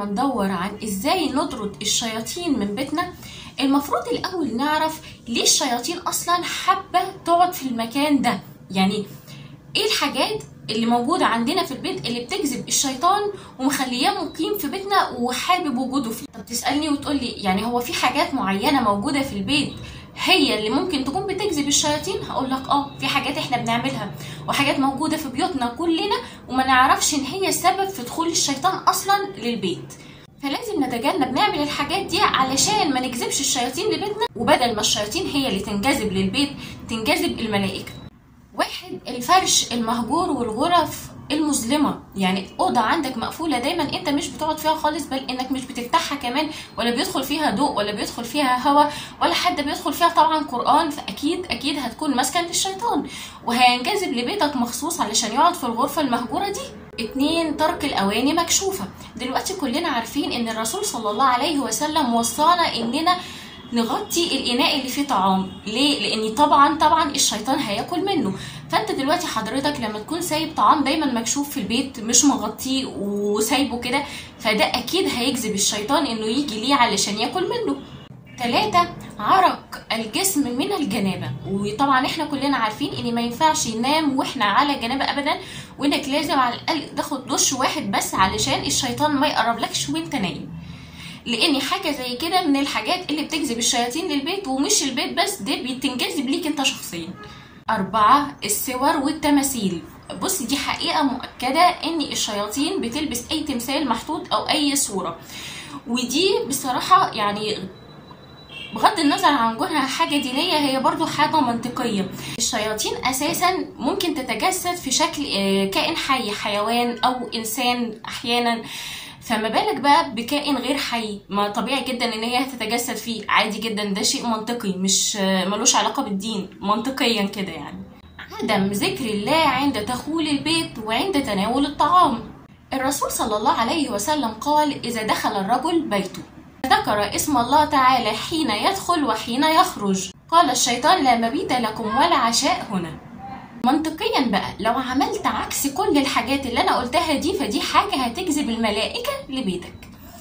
ما ندور عن ازاي نطرد الشياطين من بيتنا المفروض الاول نعرف ليه الشياطين اصلا حابه تقعد في المكان ده يعني ايه الحاجات اللي موجوده عندنا في البيت اللي بتجذب الشيطان ومخلياه مقيم في بيتنا وحابب وجوده فيه طب تسالني وتقول لي يعني هو في حاجات معينه موجوده في البيت هي اللي ممكن تكون بتجذب الشياطين هقول لك اه في حاجات احنا بنعملها وحاجات موجوده في بيوتنا كلنا وما نعرفش ان هي سبب في دخول الشيطان اصلا للبيت فلازم نتجنب نعمل الحاجات دي علشان ما نجذبش الشياطين لبيتنا وبدل ما الشياطين هي اللي تنجذب للبيت تنجذب الملائكه واحد الفرش المهجور والغرف المظلمه يعني اوضه عندك مقفوله دايما انت مش بتقعد فيها خالص بل انك مش بتفتحها كمان ولا بيدخل فيها ضوء ولا بيدخل فيها هواء ولا حد بيدخل فيها طبعا قران فاكيد اكيد هتكون مسكن للشيطان وهينجذب لبيتك مخصوص علشان يقعد في الغرفه المهجوره دي اتنين ترك الاواني مكشوفه دلوقتي كلنا عارفين ان الرسول صلى الله عليه وسلم وصانا اننا نغطي الاناء اللي فيه طعام ليه لان طبعا طبعا الشيطان هياكل منه فانت دلوقتي حضرتك لما تكون سايب طعام دايما مكشوف في البيت مش مغطيه وسايبه كده فده اكيد هيجذب الشيطان انه يجي ليه علشان ياكل منه ثلاثة عرق الجسم من الجنابة وطبعا احنا كلنا عارفين ان ما ينفعش ينام واحنا على جنابة ابدا وانك لازم على الاقل تاخد دش واحد بس علشان الشيطان ما يقربلكش وانت نايم لان حاجه زي كده من الحاجات اللي بتجذب الشياطين للبيت ومش البيت بس ده بتنجذب ليك انت شخصيا أربعة الصور والتماثيل بص دي حقيقة مؤكدة إن الشياطين بتلبس أي تمثال محطوط أو أي صورة ودي بصراحة يعني بغض النظر عن كونها حاجة دينية هي برضو حاجة منطقية الشياطين أساسا ممكن تتجسد في شكل كائن حي حيوان أو إنسان أحيانا فما بالك بقى بكائن غير حي ما طبيعي جدا ان هي هتتجسد فيه عادي جدا ده شيء منطقي مش ملوش علاقه بالدين منطقيا كده يعني عدم ذكر الله عند دخول البيت وعند تناول الطعام الرسول صلى الله عليه وسلم قال اذا دخل الرجل بيته ذكر اسم الله تعالى حين يدخل وحين يخرج قال الشيطان لا مبيت لكم ولا عشاء هنا منطقيا بقى لو عملت عكس كل الحاجات اللي انا قلتها دي فدي حاجه هتجذب الملائكه لبيتك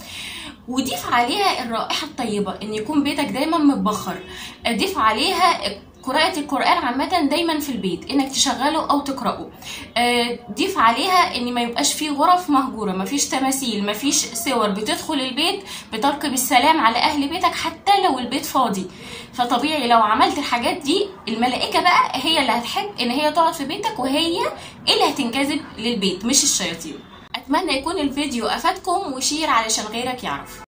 وضيف عليها الرائحه الطيبه ان يكون بيتك دايما متبخر ضيف عليها قراءة القرآن عامة دايما في البيت انك تشغله او تقرأه ضيف عليها ان ما يبقاش فيه غرف مهجورة مفيش تماثيل مفيش صور بتدخل البيت بترك بالسلام على اهل بيتك حتى لو البيت فاضي فطبيعي لو عملت الحاجات دي الملائكة بقى هي اللي هتحب ان هي تقعد في بيتك وهي اللي هتنجذب للبيت مش الشياطين اتمنى يكون الفيديو افادكم وشير علشان غيرك يعرف